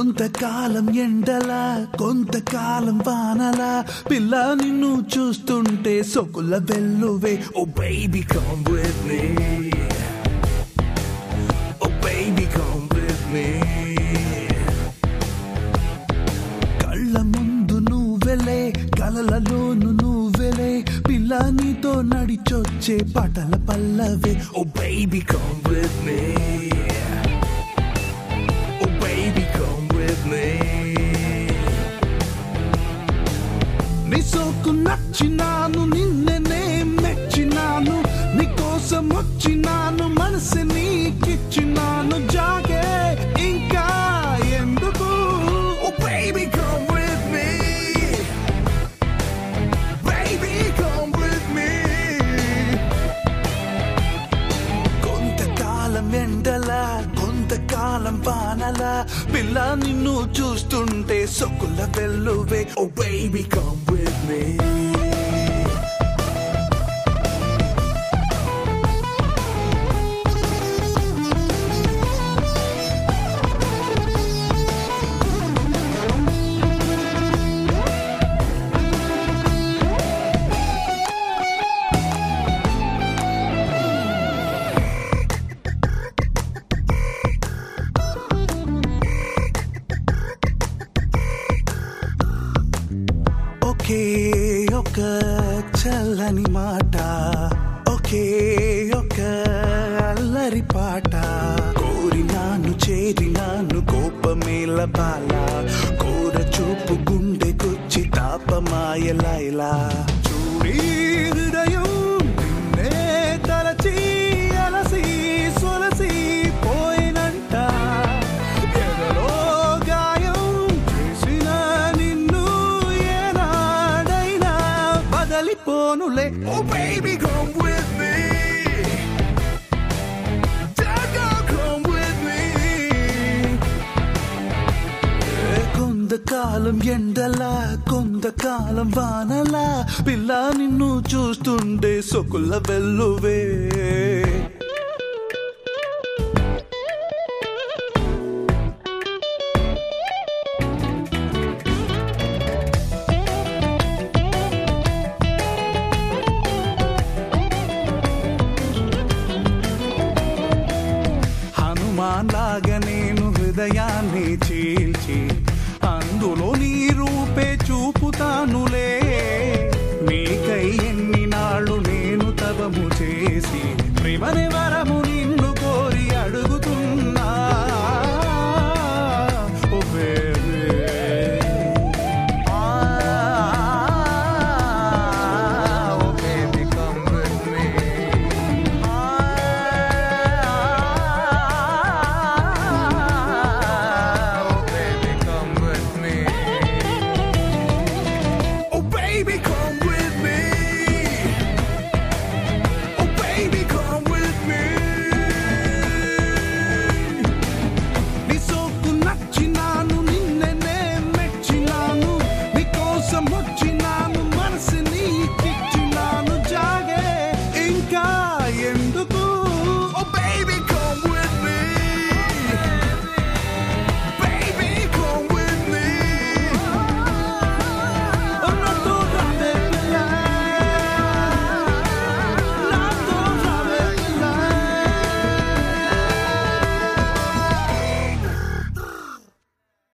కొంతకాలం ఎండలా కొంతకాలం వానలా పిల్ల నిన్ను చూస్తుంటే సొకుల వెల్లువే oh baby come with me oh baby come with me కళ్ళ ముందు నువ్వెలే కలలలోను నువ్వెలే పిల్ల నీతో నడిచొచ్చే పాటల పల్లవే oh baby come with me oh baby come with me నీ సోకు నచ్చినాను నిన్ననే మెచ్చినాను నీ కోసం వచ్చినాను మనసు నీకిచ్చినాను జాగే ఇంకా ఎందుకు oh baby come with me baby come with me కొంతకాలం ఎండలా కొంతకాలం వానలా పిల్ల నిన్ను చూస్తుంటే సొక్కుల వెల్లువే oh baby come with me ఒకే ఒక చల్లని మాట ఒకే ఒక అల్లరి పాట కోరినాను చేరినాను కోపమేల బాల కోర చూపు గుండెకొచ్చి తాపమాయలైలా చూడి హృదయం నిన్నే తలచి అలసి సొలసి పోయినంట ఎదలో గాయం చేసిన నిన్ను ఏనాడైనా బదలిపోనులే oh baby come with me come with me కొంతకాలం ఎండలా కొంతకాలం వానలా పిల్ల నిన్ను చూస్తుండే సొకుల వెల్లువే హనుమాన్ లాగా నేను హృదయాన్ని చీల్చి అందులో నీ రూపే చూపుతానులే నీకై ఎన్ని నాళ్ళు నేను తవము చేసి ప్రేమనే